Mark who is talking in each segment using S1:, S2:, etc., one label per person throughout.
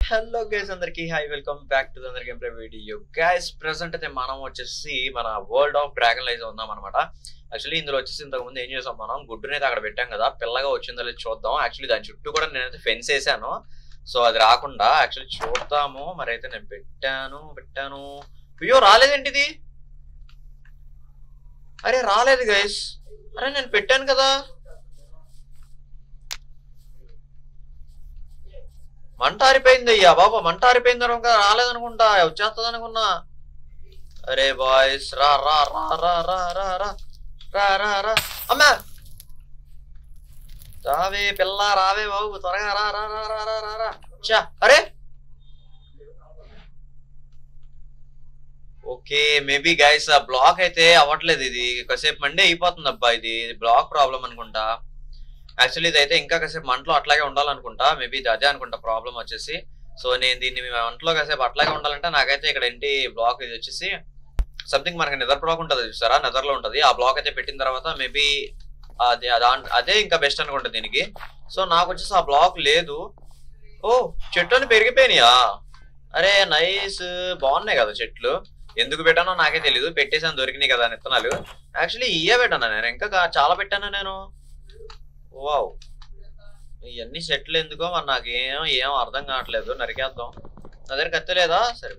S1: Hello guys అందరికి hi welcome back to అందరి game play video guys present అయితే మనం వచ్చేసి మన వరల్డ్ ఆఫ్ డ్రాగన్ లైజ్ ఉన్నాం అనమాట యాక్చువల్లీ ఇందులో వచ్చేసి ఇంతకు ముందు ఏం చేసాం మనం గుడ్డునైతే అక్కడ పెట్టాం కదా పిల్లగా వచ్చిందో లేదో చూద్దాం యాక్చువల్లీ దాని చుట్టూ కూడా నేనైతే ఫెన్స్ వేసాను సో అది రాకుండా యాక్చువల్లీ చూద్దాము మరి అయితే నేను పెట్టాను పెట్టాను అయ్యో రాలేదేంటి ఇది అరే రాలేదు గైస్ అరే నేను పెట్టాను కదా మంట ఆరిపోయింది అయ్యా బాబా మంట ఆరిపోయింది అనుకో రాలేదనుకుంటా వచ్చేస్తుంది అనుకున్నా అరే బాయ్స్ రా రా రా రా రా రా రా రా రా రా అమ్మా రావే పిల్ల రావే బాబు త్వరగా రా రా రా రా రా రా రా చా అరే ఓకే మేబీ గైస్ ఆ బ్లాక్ అయితే అవ్వట్లేదు ఇది కాసేపు మండే అయిపోతుంది అబ్బా ఇది బ్లాక్ ప్రాబ్లం అనుకుంటా యాక్చువల్లీ ఇది అయితే ఇంకా కాసేపు మంటలో అట్లాగే ఉండాలనుకుంటా మేబీ ఇది అదే అనుకుంటా ప్రాబ్లం వచ్చేసి సో నేను దీన్ని మీ మంటలో కాసేపు అట్లాగే ఉండాలంటే నాకైతే ఇక్కడ ఏంటి బ్లాక్ ఇది వచ్చేసి సంథింగ్ మనకి నెదర్ బ్లాక్ ఉంటుంది చూసారా నెదర్ లో ఉంటుంది ఆ బ్లాక్ అయితే పెట్టిన తర్వాత మేబీ అదే అదా- అదే ఇంకా బెస్ట్ అనుకుంటా దీనికి సో నాకు వచ్చేసి ఆ బ్లాక్ లేదు ఓ చెట్లు అని పెరిగిపోయినాయా అరే నైస్ బాగున్నాయి కదా చెట్లు ఎందుకు పెట్టానో నాకే తెలీదు పెట్టేసాను దొరికినాయి కదా విత్తనాలు యాక్చువల్లీ ఇయే పెట్టాను నేను ఇంకా కా- చాలా పెట్టాను నేను వావ్ ఇవన్నీ సెట్లు ఎందుకో మరి నాకు ఏం ఏం అర్థం కావట్లేదు నరికేద్దాం నా దగ్గర కత్తి లేదా సరే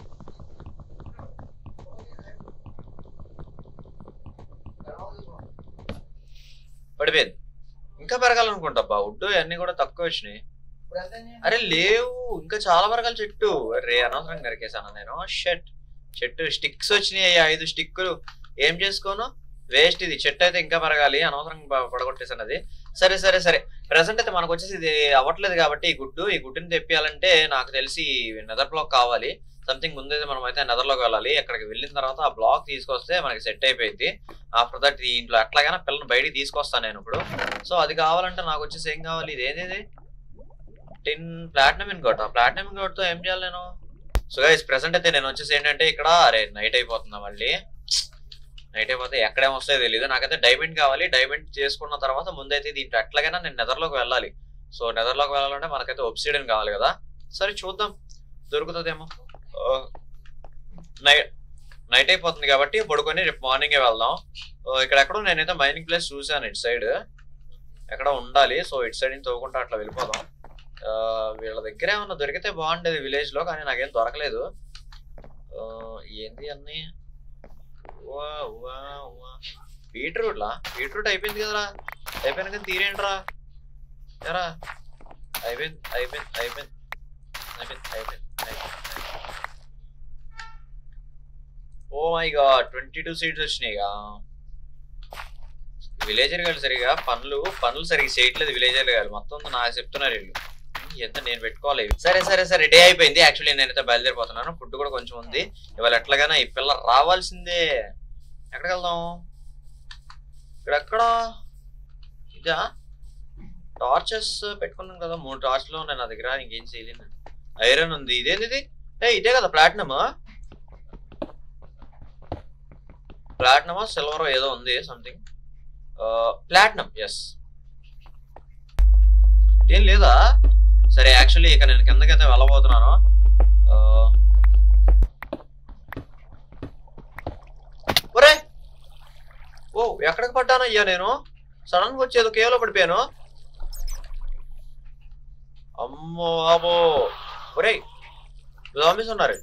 S1: పడిపోయింది ఇంకా పెరగాలనుకుంటా అబ్బా వుడ్ అన్ని కూడా తక్కువ వచ్చినాయి అరే లేవు ఇంకా చాలా పెరగాలి చెట్టు అరే అనవసరం నరికేసాను నేను షెట్ చెట్టు స్టిక్స్ వచ్చినాయి అయ్యా, ఐదు స్టిక్కులు ఏం చేసుకోను వేస్ట్ ఇది చెట్టు అయితే ఇంకా పెరగాలి అనవసరం ప- పడగొట్టేసాను అది సరే సరే సరే ప్రెసెంట్ అయితే మనకు వచ్చేసి ఇది అవ్వట్లేదు కాబట్టి ఈ గుడ్డు ఈ గుడ్డుని తెప్పియాలంటే నాకు తెలిసి నెదర్ బ్లాక్ కావాలి సంథింగ్ ముందైతే మనం అయితే నెదర్ లోకి వెళ్ళాలి అక్కడికి వెళ్ళిన తర్వాత ఆ బ్లాక్ తీసుకొస్తే మనకి సెట్ అయిపోయింది ఆఫ్టర్ దట్ ఇంట్లో ఎట్లాగైనా పిల్లని బయటికి తీసుకొస్తాను నేను ఇప్పుడు సో అది కావాలంటే నాకు వచ్చేసి ఏం కావాలి ఇది ఏది టెన్ ప్లాటినం ఇన్గోట్ ఆ ప్లాటినం ఇన్గోట్ తో ఏం చేయాలి నేను సో గైస్ ప్రెసెంట్ అయితే నేను వచ్చేసి ఏంటంటే ఇక్కడ అరే నైట్ అయిపోతుందా మళ్ళీ నైట్ అయిపోతే ఎక్కడేం వస్తాయో తెలియదు నాకైతే డైమండ్ కావాలి డైమండ్ చేసుకున్న తర్వాత ముందైతే దీంట్లో ఎట్లాగైనా నేను నెదర్లోకి వెళ్ళాలి సో నెదర్లోకి వెళ్ళాలంటే మనకైతే ఒబ్సిడియన్ కావాలి కదా సరే చూద్దాం దొరుకుతుందేమో నైట్ నైట్ అయిపోతుంది కాబట్టి పడుకొని రేపు మార్నింగే వెళ్దాం ఆ, ఇక్కడ ఎక్కడో నేనైతే మైనింగ్ ప్లేస్ చూసాను ఇటు సైడ్ ఎక్కడ ఉండాలి సో ఇటు సైడ్ నుంచి తవ్వుకుంటా అట్లా వెళ్ళిపోదాం ఆ, వీళ్ళ దగ్గర ఏమన్నా దొరికితే బాగుండేది విలేజ్ లో కానీ నాకేం దొరకలేదు ఆ, ఏంది అన్ని వా వా వా బీట్రూట్లా బీట్రూట్ అయిపోయింది కదరా అయిపోయిన కానీ తీరేంట్రా ఎరా అయిపోయింది అయిపోయింది అయిపోయింది అయిపోయింది అయిపోయింది అయిపోయింది oh my god twenty two seats వచ్చినాయిగా విలేజర్ గారు సరిగా పనులు పనులు సరిగా చేయట్లేదు విలేజర్ గారు మొత్తం నాకు చెప్తున్నారు వీళ్ళు ఎంత నేను పెట్టుకోవాలి ఇవి. సరే సరే సరే డే అయిపోయింది యాక్చువల్లీ నేనైతే బయలుదేరిపోతున్నాను ఫుడ్ కూడా కొంచెం ఉంది ఇవాళ ఎట్లాగైనా ఈ పిల్ల రావాల్సిందే ఎక్కడికి వెళ్దాం ఇక్కడ ఎక్కడ ఇదా టార్చెస్ పెట్టుకున్నాను కదా మూడు టార్చ్లు ఉన్నాయి నా దగ్గర ఇంకేం చేయలేను ఐరన్ ఉంది ఇదేంది ఇది ఏ ఇదే కదా ప్లాటినమ్ ప్లాటినమా సిల్వర్ ఏదో ఉంది సంథింగ్ ప్లాటినం ఎస్ ఏం లేదా సరే యాక్చువల్లీ ఇక నేను కిందకైతే వెళ్ళబోతున్నాను ఆ, ఒరే ఓ ఎక్కడికి పడ్డానయ్యా నేను సడన్ గా వచ్చేది కేవలం పడిపోయాను అమ్మో బాబో ఒరే జాంబీస్ ఉన్నారు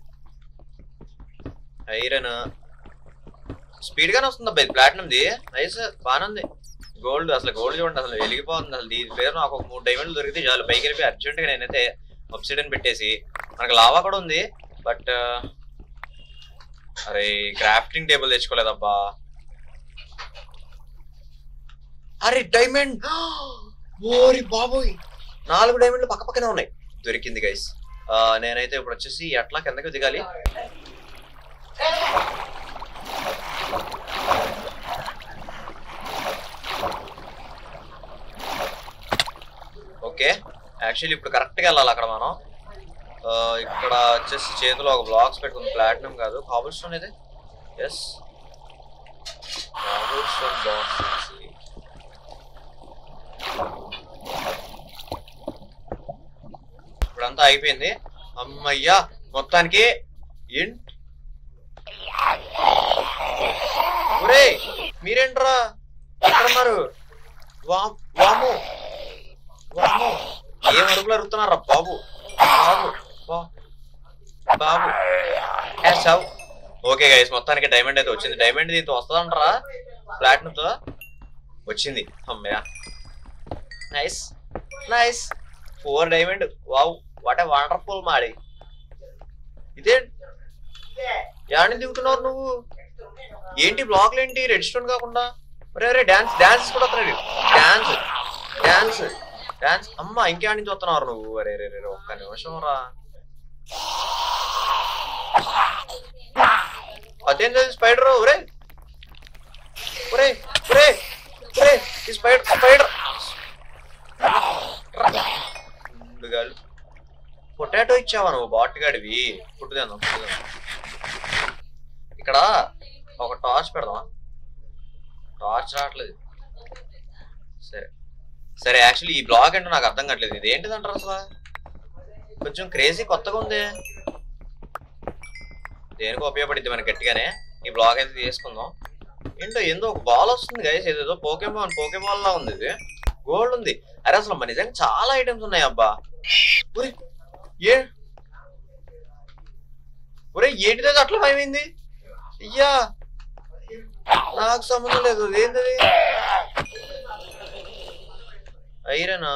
S1: ఐరన్ స్పీడ్ గానే వస్తుంది అబ్బాయి ప్లాటినంది నైస్ బాగానే ఉంది గోల్డ్ అసలు గోల్డ్ చూడండి అసలు వెలిగిపోతుంది అసలు దీని పేరు నాకు ఒక మూడు డైమండ్లు దొరికితే చాలు పైకి వెళ్ళిపోయి అర్జెంట్ గా నేనైతే ఆక్సిడెంట్ పెట్టేసి మనకు లావా కూడా ఉంది బట్ అరే క్రాఫ్టింగ్ టేబుల్ తెచ్చుకోలేదబ్బా అరే డైమండ్ ఓరి బాబోయ్ నాలుగు డైమండ్లు పక్క పక్కనే ఉన్నాయి దొరికింది గైస్ నేనైతే ఇప్పుడు వచ్చేసి ఎట్లా కిందకి దిగాలి ఓకే యాక్చువల్లీ ఇప్పుడు కరెక్ట్గా వెళ్ళాలి అక్కడ మనం ఆ, ఇక్కడ వచ్చేసి చేతిలో ఒక బ్లాక్స్ పెట్టుకుంది ప్లాటినం కాదు కాబుల్ స్టోన్ ఇది ఎస్ కాబుల్ స్టోన్ బాక్స్ ఇప్పుడంతా అయిపోయింది అమ్మయ్యా మొత్తానికి ఏంటి ఒరే మీరేంట్రా ఎక్కడున్నారు వా- వాము వాము ఏం అడుగులు అడుగుతున్నారా బాబు బాబు బా- బాబు ఏ సావు ఓకే గైస్ మొత్తానికి డైమండ్ అయితే వచ్చింది డైమండ్ దీంతో వస్తుందంటారా ప్లాటినం తో వచ్చింది అమ్మయ్య nice nice four diamond wow what a wonderful మాడి ఇదే యాడిని దిగుతున్నావు నువ్వు ఏంటి బ్లాక్లు ఏంటి రెడ్ స్టోన్ కాకుండా ఒరే ఒరే డాన్స్ డాన్స్ కూడా వస్తున్నాడు డాన్స్ డాన్స్ డాన్స్ అమ్మ ఇంకేడి నుంచి వస్తున్నావు నువ్వు అరే రే రే ఒక్క నిమిషం రా అదేం స్పైడర్ ఒరే ఒరే ఒరే ఒరే ఈ స్పైడర్ స్పైడర్ ముందుగాలు పొటాటో ఇచ్చావా నువ్వు బాట్గాడివి పుట్టుదాను ఇక్కడ ఒక టార్చ్ పెడదామా టార్చ్ రావట్లేదు సరే సరే యాక్చువల్లీ ఈ బ్లాగ్ అంటే నాకు అర్థం కావట్లేదు ఇది ఏంటిదంటారు అసలు కొంచెం క్రేజీ కొత్తగా ఉంది దేనికి ఉపయోగపడింది మనకి గట్టిగానే ఈ బ్లాగ్ అయితే తీసుకుందాం ఏంటో ఏందో ఒక బాల్ వస్తుంది గైస్ ఏదేదో పోకేమాన్ పోకేమాల్ లా ఉంది ఇది గోల్డ్ ఉంది అరే అసలు మన నిజంగా చాలా ఐటమ్స్ ఉన్నాయి అబ్బా ఒరే ఏ ఒరే ఏంటిదో అట్లా భయమైంది అయ్యా నాకు సంబంధం లేదు ఏంటది ఐరనా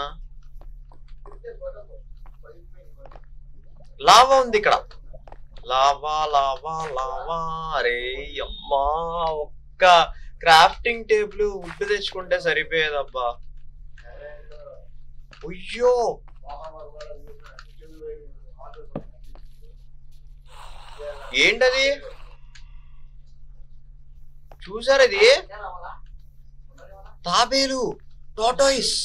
S1: లావా ఉంది ఇక్కడ లావా లావా లావా అరే అమ్మా ఒక్క క్రాఫ్టింగ్ టేబుల్ వుడ్ తెచ్చుకుంటే సరిపోయేదబ్బా అయ్యో ఏంటది చూసారు ఇది తాబేలు టాటాయిస్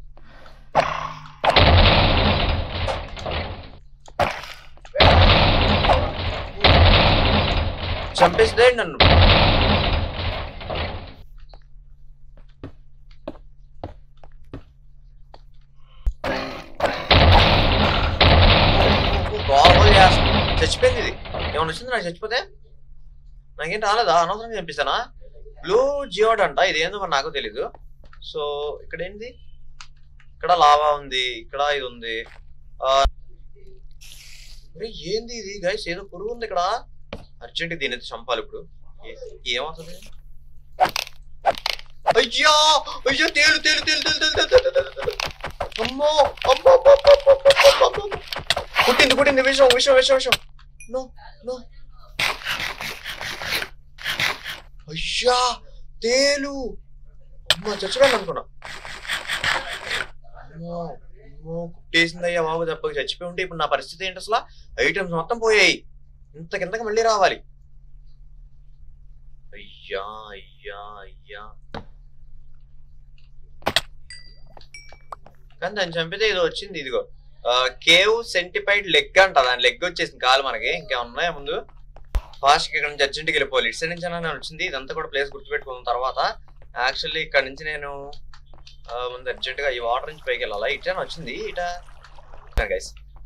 S1: చంపేస్తే నన్ను గోల గోల చేస్తుంది. చచ్చిపోయింది ఇది ఏమైనా వచ్చింది నాకు చచ్చిపోతే నాకేం రాలేదా అనవసరంగా చంపిస్తానా బ్లూ జియోడ్ అంట ఇది ఏందో మరి నాకు తెలీదు సో ఇక్కడ ఏంది ఇక్కడ లావా ఉంది ఇక్కడ ఇది ఉంది ఆ, అరే ఏంది ఇది గైస్ ఏదో పురుగు ఉంది ఇక్కడ అర్జెంట్ దీని అయితే చంపాలి ఇప్పుడు ఏ- ఏమవుతుంది అయ్యా అయ్యో తేలు తేలు తేలు తేలు తేలు తేలు తేలు తేలు తేలు. అమ్మో అమ్మో అమ్మో, అమ్మో, అమ్మో, అమ్మో, అమ్మో, అమ్మో. కుట్టింది కుట్టింది విషం విషం విషం విషం నో నో అయ్యా తేలు అమ్మ చచ్చిపోయాను అనుకున్నా అమ్మో అమ్మో కుట్టేసిందయ్యా బాబు దెబ్బకి చచ్చిపోయి ఉంటే ఇప్పుడు నా పరిస్థితి ఏంటి అసలు ఐటమ్స్ మొత్తం పోయాయి ఇంత కిందకి మళ్ళీ రావాలి అయ్యా అయ్యా అయ్యా కానీ దాన్ని చంపితే ఇది వచ్చింది ఇదిగో కేవ్ సెంటిపైడ్ లెగ్ అంట దాని లెగ్ వచ్చేసింది కాలు మనకి ఇంకేమన్నా ఉన్నాయా ముందు ఫాస్ట్ ఇక్కడ నుంచి అర్జెంట్కి వెళ్ళిపోవాలి ఇటు సైడ్ నుంచి అయినా నేను వచ్చింది ఇదంతా కూడా ప్లేస్ గుర్తుపెట్టుకున్న తర్వాత యాక్చువల్లీ ఇక్కడ నుంచి నేను ఆ, ముందు అర్జెంట్గా ఈ వాటర్ నుంచి పైకి వెళ్ళాలా ఇటా వచ్చింది ఇటా గైస్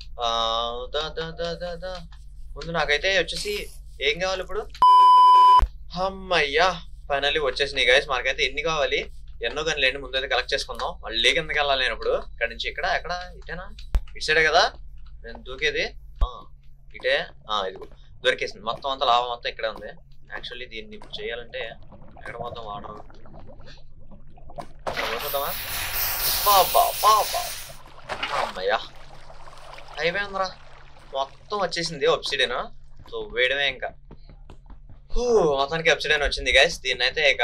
S1: ముందు నాకైతే వచ్చేసి ఏం కావాలి ఇప్పుడు అమ్మయ్యా ఫైనల్లీ వచ్చేసినాయి గైస్ మనకైతే ఎన్ని కావాలి ఎన్నో కానీ లేండి ముందు అయితే కలెక్ట్ చేసుకుందాం మళ్ళీ కిందకి వెళ్ళాలి నేను ఇప్పుడు ఇక్కడ నుంచి ఇక్కడ ఎక్కడ ఇటేనా ఇటు సైడే కదా నేను దూకేది ఆ, ఇటే ఆ, ఇదిగో దొరికేసింది మొత్తం అంతా లాభం మొత్తం ఇక్కడే ఉంది యాక్చువల్లీ దీన్ని ఇప్పుడు చేయాలంటే ఎక్కడ మొత్తం వాటర్ పోతుందామా బాబా బాబా అమ్మయ్యా అయిపోయిందిరా మొత్తం వచ్చేసింది ఒప్సిడెన్ సో వేయడమే ఇంకా హూ, మొత్తానికి ఒప్సిడెన్ వచ్చింది గైస్ దీన్ని అయితే ఇక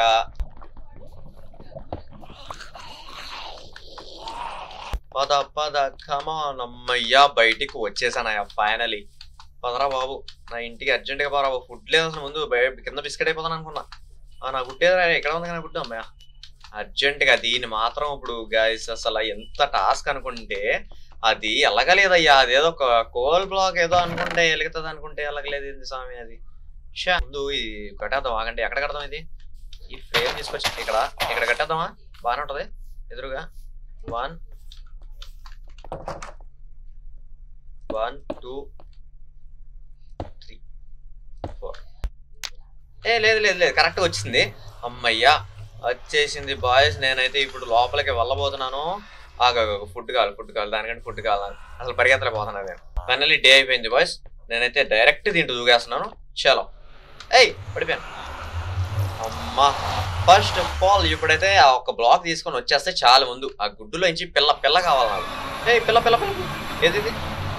S1: పద పద కమాన్ అమ్మయ్యా బయటికి వచ్చేసానయ్యా ఫైనలీ పదరా బాబు నా ఇంటికి అర్జెంట్ గా పదరా బాబు ఫుడ్ లేదు అసలు ముందు బయ- కింద బిస్కెట్ అయిపోతాను అనుకున్నా ఆ, నా గుట్టేదిరా ఎక్కడ ఉంది కానీ గుడ్డు అమ్మయ్య అర్జెంట్ గా దీన్ని మాత్రం ఇప్పుడు గైస్ అసలు ఎంత టాస్క్ అనుకుంటే అది ఎలగలేదయ్యా అదేదో ఒక కోల్ బ్లాక్ ఏదో అనుకుంటే ఎలుగుతుంది అనుకుంటే ఎలగలేదు ఏంది స్వామి అది ఛా, ముందు ఇది కట్టేద్దాం ఆగండి ఎక్కడ కడదాం ఇది ఈ ఫ్రేమ్ తీసుకొచ్చి ఇక్కడ ఇక్కడ కట్టేద్దామా బాగానే ఉంటది ఎదురుగా one one two three four ఏ లేదు లేదు లేదు కరెక్ట్గా వచ్చింది అమ్మయ్యా వచ్చేసింది బాయ్స్ నేనైతే ఇప్పుడు లోపలికి వెళ్ళబోతున్నాను ఆగా ఫుడ్ కావాలి ఫుడ్ కావాలి దానికంటే ఫుడ్ కావాలి అసలు పరిగెత్తలేకపోతున్నాను నేను ఫైనల్లీ డే అయిపోయింది బాయ్స్ నేనైతే డైరెక్ట్ దీంట్లో దూకేస్తున్నాను చలో ఏయ్ పడిపోయాను అమ్మా ఫస్ట్ ఆఫ్ ఆల్ ఇప్పుడైతే ఆ ఒక బ్లాక్ తీసుకొని వచ్చేస్తే చాలా ముందు ఆ గుడ్డులో నుంచి పిల్ల పిల్ల కావాలి నాకు ఏ పిల్ల పిల్ల పిల్ల ఏది ఇది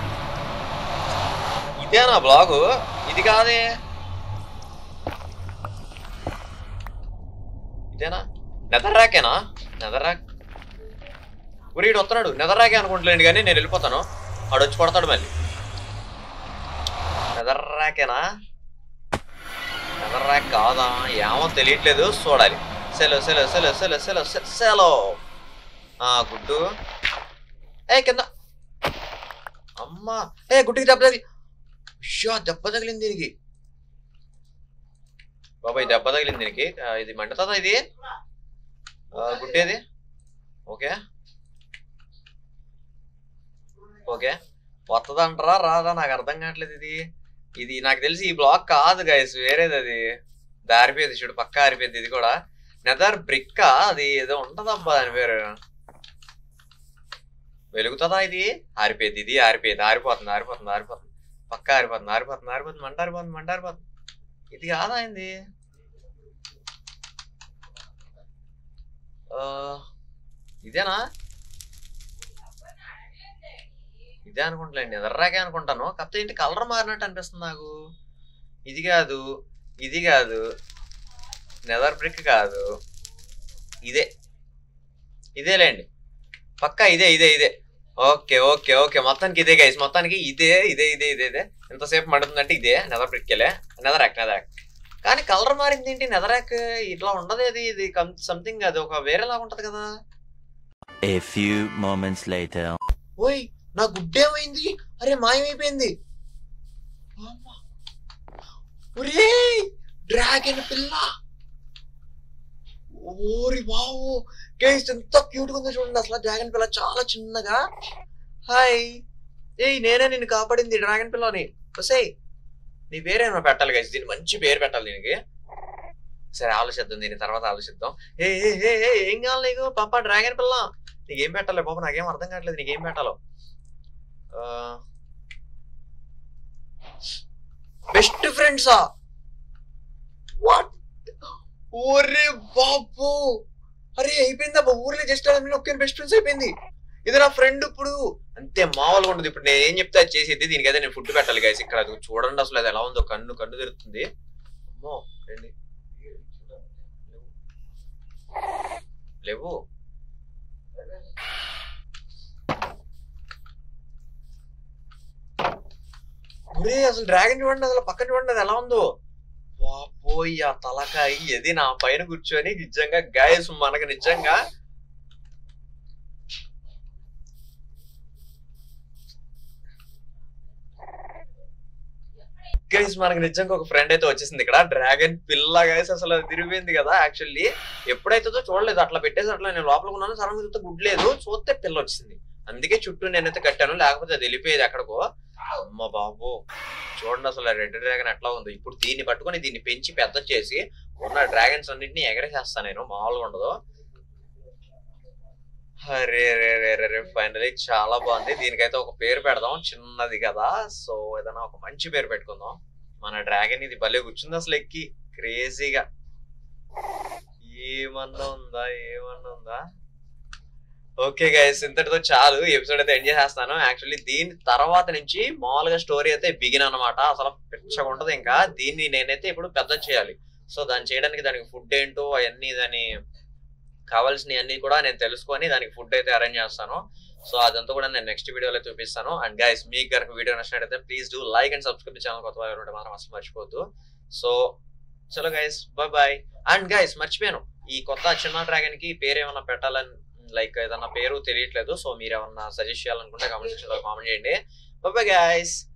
S1: ఇదేనా బ్లాగు ఇది కాదే ఇదేనా నెదర్ ర్యాకేనా నెదర్ ర్యాక్ ఉరీడు వస్తున్నాడు నెదర్ ర్యాకే అనుకుంటలేండి కానీ నేను వెళ్ళిపోతాను వాడు వచ్చి కొడతాడు మళ్ళీ నెదర్ ర్యాకేనా నెదర్ ర్యాక్ కాదా ఏమో తెలియట్లేదు చూడాలి సెలో సెలో సెలో సెలో సెలో సెలో ఆ గుడ్డు ఏ కింద అమ్మా ఏ గుడ్డికి దెబ్బ తగిలి షో దెబ్బ తగిలింది దీనికి బాబాయ్ దెబ్బ తగిలింది దీనికి ఆ, ఇది మండుతుందా ఇది ఆ, గుడ్డేది ఓకే ఓకే వస్తుందంటారా రాదా నాకు అర్థం కావట్లేదు ఇది ఇది నాకు తెలిసి ఈ బ్లాక్ కాదు గైస్ వేరేది అది దారిపోయేది చూడు పక్క ఆరిపోయింది ఇది కూడా నెదర్ బ్రిక్ అది ఏదో ఉంటదబ్బా దాని పేరు వెలుగుతుందా ఇది ఆరిపోయింది ఇది ఆరిపోయింది ఆరిపోతుంది ఆరిపోతుంది ఆరిపోతుంది పక్క ఆరిపోతుంది ఆరిపోతుంది ఆరిపోతుంది మంట ఆరిపోతుంది మంట ఆరిపోతుంది ఇది కాదా ఇది ఆ, ఇదేనా ఇదే అనుకుంటలేండి ఎదర్రాకే అనుకుంటాను కాకపోతే ఏంటి కలర్ మారినట్టు అనిపిస్తుంది నాకు ఇది కాదు ఇది కాదు నెదర్ బ్రిక్ కాదు ఇదే ఇదేలేండి పక్కా ఇదే ఇదే ఇదే ఓకే ఓకే ఓకే మొత్తానికి ఇదే గైస్ మొత్తానికి ఇదే ఇదే ఇదే ఇదే ఇదే ఎంతసేపు మండుతుందంటే ఇదే నెదర్ బ్రిక్కెలే నెదరాక్ నెదరాక్ కానీ కలర్ మారింది ఏంటి నెదరాక్ ఇట్లా ఉండదు ఇది ఇది సంథింగ్ అది ఒక వేరేలాగా ఉంటది కదా
S2: A few moments later.
S1: ఓయ్ నా గుడ్డేమైంది అరే మాయమైపోయింది అమ్మా. ఒరేయ్ డ్రాగన్ పిల్ల ఓరి బావు కేస్ ఎంత క్యూట్ గా ఉందో చూడండి అసలు డ్రాగన్ పిల్ల చాలా చిన్నగా హాయ్ ఏయ్ నేనే నిన్ను కాపాడింది డ్రాగన్ పిల్లని వసేయ్ నీ పేరేమో పెట్టాలి గైస్ దీన్ని మంచి పేరు పెట్టాలి దీనికి సరే ఆలోచిద్దాం దీని తర్వాత ఆలోచిద్దాం ఏ ఏ ఏ ఏ, ఏం కావాలి నీకు పాప డ్రాగన్ పిల్ల నీకేం పెట్టాలి బాబు నాకేం అర్థం కావట్లేదు నీకేం పెట్టాలో బెస్ట్ ఫ్రెండ్సా వాట్ ఒరే బాబు అరే అయిపోయింది అబ్బా ఊర్లో జస్ట్ ఒకే బెస్ట్ ఫ్రెండ్స్ అయిపోయింది ఇది నా ఫ్రెండ్ ఇప్పుడు అంతే మామూలుగా ఉండదు ఇప్పుడు నేను ఏం చెప్తే అది చేసేది దీనికి అయితే నేను ఫుడ్ పెట్టాలి గైస్ ఇక్కడ అది చూడండి అసలు అది ఎలా ఉందో కన్ను కన్ను తిరుగుతుంది అమ్మో రండి లేవు ఒరే అసలు డ్రాగన్ చూడండి అసలు పక్కన చూడండి అది ఎలా ఉందో బాబోయ్ ఆ తలకాయ ఇది నా పైన కూర్చొని నిజంగా గాయస్ మనకు నిజంగా గైస్ మనకి నిజంగా ఒక ఫ్రెండ్ అయితే వచ్చేసింది ఇక్కడ డ్రాగన్ పిల్ల గైస్ అసలు అది తిరిగిపోయింది కదా యాక్చువల్లీ ఎప్పుడైతుందో చూడలేదు అట్లా పెట్టేసి అట్లా నేను లోపల ఉన్నాను సడన్ చూస్తే గుడ్ లేదు చూస్తే పిల్ల వచ్చింది అందుకే చుట్టూ నేనైతే కట్టాను లేకపోతే అది వెళ్ళిపోయేది ఎక్కడికో అమ్మ బాబు చూడండి అసలు రెడ్ డ్రాగన్ ఎట్లా ఉంది ఇప్పుడు దీన్ని పట్టుకొని దీన్ని పెంచి పెద్ద చేసి ఉన్న డ్రాగన్స్ అన్నింటినీ ఎగరేసేస్తాను నేను మామూలుగా ఉండదు అరే రే రే రే రే ఫైనలీ చాలా బాగుంది దీనికైతే ఒక పేరు పెడదాం చిన్నది కదా సో ఏదైనా ఒక మంచి పేరు పెట్టుకుందాం మన డ్రాగన్ ఇది భలే కూర్చుంది అసలు ఎక్కి క్రేజీగా ఏమన్నా ఉందా ఏమన్నా ఉందా ఓకే గైస్ ఇంతటితో చాలు ఎపిసోడ్ అయితే ఎండ్ చేసేస్తాను యాక్చువల్లీ దీని తర్వాత నుంచి మామూలుగా స్టోరీ అయితే బిగిన్ అన్నమాట అసలు పిచ్చగా ఉంటది ఇంకా దీన్ని నేనైతే ఇప్పుడు పెద్ద చేయాలి సో దాన్ని చేయడానికి దానికి ఫుడ్ ఏంటో అవన్నీ దాని కావాల్సినవి అన్ని కూడా నేను తెలుసుకొని దానికి ఫుడ్ అయితే అరేంజ్ చేస్తాను సో అదంతా కూడా నేను నెక్స్ట్ వీడియోలో చూపిస్తాను అండ్ గైస్ మీకు కనుక వీడియో నచ్చినట్టయితే please do like and subscribe channel కొత్త వాళ్ళు ఉంటే మాత్రం అసలు మర్చిపోద్దు సో చలో guys bye bye and guys మర్చిపోయాను ఈ కొత్త చిన్న డ్రాగన్ కి పేరు ఏమైనా పెట్టాలని లైక్ ఏదన్నా పేరు తెలియట్లేదు సో మీరు ఏమన్నా సజెస్ట్ చేయాలనుకుంటే కామెంట్ సెక్షన్ లో కామెంట్ చేయండి బాయ్ గైస్